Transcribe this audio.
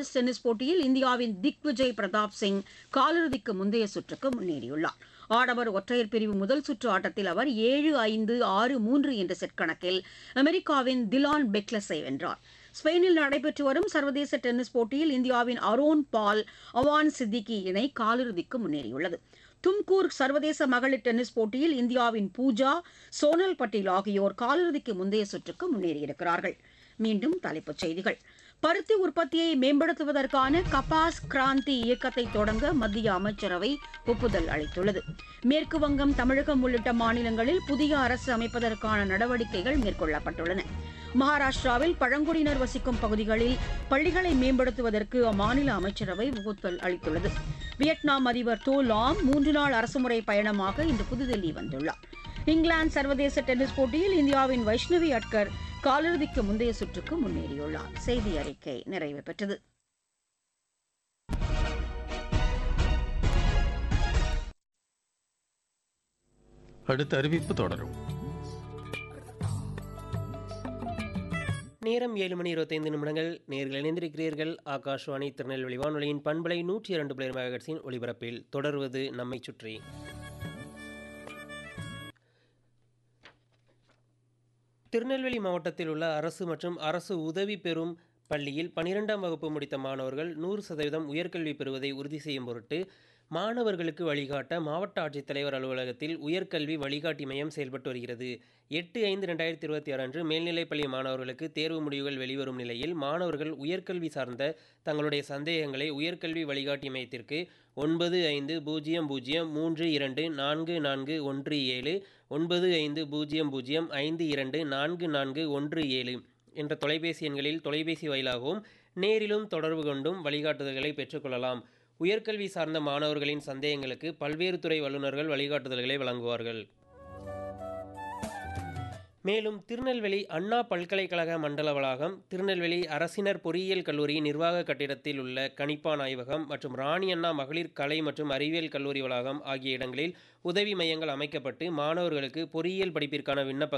masters tennis போட்டியில் இந்தியாவின் திக்விஜய் பிரதாப் சிங் காலிறுதிக்கு முந்தைய சுற்றுக்கு முன்னேறியுள்ளார் ஆடவர் ஒற்றையர் பிரிவு முதல் சுற்று ஆட்டத்தில் அவர் ஏழு ஐந்து ஆறு மூன்று என்ற செட் கணக்கில் அமெரிக்காவின் திலான் பெக்லஸை வென்றார் ஸ்பெயினில் நடைபெற்று வரும் சர்வதேச டென்னிஸ் போட்டியில் இந்தியாவின் அரோன் பால் அவான் சித்திகி இணை காலிறுதிக்கு முன்னேறியுள்ளது தும்கூர் சர்வதேச மகளிர் டென்னிஸ் போட்டியில் இந்தியாவின் பூஜா சோனல் பட்டேல் ஆகியோர் காலிறுதிக்கு முந்தைய சுற்றுக்கு முன்னேறியிருக்கிறார்கள் மீண்டும் தலைப்புச் செய்திகள் பருத்தி உற்பத்தியை மேம்படுத்துவதற்கான கபாஸ் கிராந்தி இயக்கத்தை தொடங்க மத்திய அமைச்சரவை ஒப்புதல் அளித்துள்ளது மேற்கு வங்கம் தமிழகம் உள்ளிட்ட மாநிலங்களில் புதிய அரசு அமைப்பதற்கான நடவடிக்கைகள் மேற்கொள்ளப்பட்டுள்ளன மகாராஷ்டிராவில் பழங்குடியினர் வசிக்கும் பகுதிகளில் பள்ளிகளை மேம்படுத்துவதற்கு அம்மாநில அமைச்சரவை ஒப்புதல் அளித்துள்ளது வியட்நாம் அதிபர் தோ லாம் மூன்று நாள் அரசுமுறை பயணமாக இன்று புதுதில்லி வந்துள்ளார் இங்கிலாந்து சர்வதேச டென்னிஸ் போட்டியில் இந்தியாவின் வைஷ்ணவி அட்கர் காலிறுதிக்கு முந்தைய சுற்றுக்கு முன்னேறியுள்ளார் செய்தி அறிக்கை நிறைவு பெற்றது அடுத்த அறிவிப்பு தொடரும் நேரம் ஏழு மணி இருபத்தைந்து நிமிடங்கள் நேர்கள் இணைந்திருக்கிறீர்கள் ஆகாஷ்வாணி திருநெல்வேலி வானொலியின் பண்பலை நூற்றி இரண்டு புள்ளி மெகாஹெர்ட்ஸின் ஒளிபரப்பில் தொடர்வது நம்மை சுற்றி திருநெல்வேலி மாவட்டத்தில் உள்ள அரசு மற்றும் அரசு உதவி பெறும் பள்ளியில் பனிரெண்டாம் வகுப்பு முடித்த மாணவர்கள் நூறு சதவீதம் உயர்கல்வி பெறுவதை உறுதி செய்யும் பொருட்டு மாணவர்களுக்கு வழிகாட்ட மாவட்ட ஆட்சித்தலைவர் அலுவலகத்தில் உயர்கல்வி வழிகாட்டி மையம் செயல்பட்டு வருகிறது எட்டு ஐந்து ரெண்டாயிரத்தி இருபத்தி ஆறு அன்று மேல்நிலைப்பள்ளி மாணவர்களுக்கு தேர்வு முடிவுகள் வெளிவரும் நிலையில் மாணவர்கள் உயர்கல்வி சார்ந்த தங்களுடைய சந்தேகங்களை உயர்கல்வி வழிகாட்டி மையத்திற்கு ஒன்பது ஐந்து பூஜ்ஜியம் பூஜ்ஜியம் மூன்று இரண்டு நான்கு நான்கு ஒன்று ஏழு ஒன்பது ஐந்து பூஜ்ஜியம் பூஜ்ஜியம் ஐந்து இரண்டு நான்கு நான்கு ஒன்று ஏழு என்ற தொலைபேசி எண்களில் தொலைபேசி வாயிலாகவும் நேரிலும் தொடர்பு கொண்டும் வழிகாட்டுதல்களை பெற்றுக்கொள்ளலாம் உயர்கல்வி சார்ந்த மாணவர்களின் சந்தேகங்களுக்கு பல்வேறு துறை வல்லுநர்கள் வழிகாட்டுதல்களை வழங்குவார்கள் மேலும் திருநெல்வேலி அண்ணா பல்கலைக்கழக மண்டல வளாகம் திருநெல்வேலி அரசினர் பொறியியல் கல்லூரி நிர்வாக கட்டிடத்தில் உள்ள கணிப்பான் ஆய்வகம் மற்றும் ராணி அண்ணா மகளிர் கலை மற்றும் அறிவியல் கல்லூரி வளாகம் ஆகிய இடங்களில் உதவி மையங்கள் அமைக்கப்பட்டு மாணவர்களுக்கு பொறியியல் படிப்பிற்கான விண்ணப்பங்கள்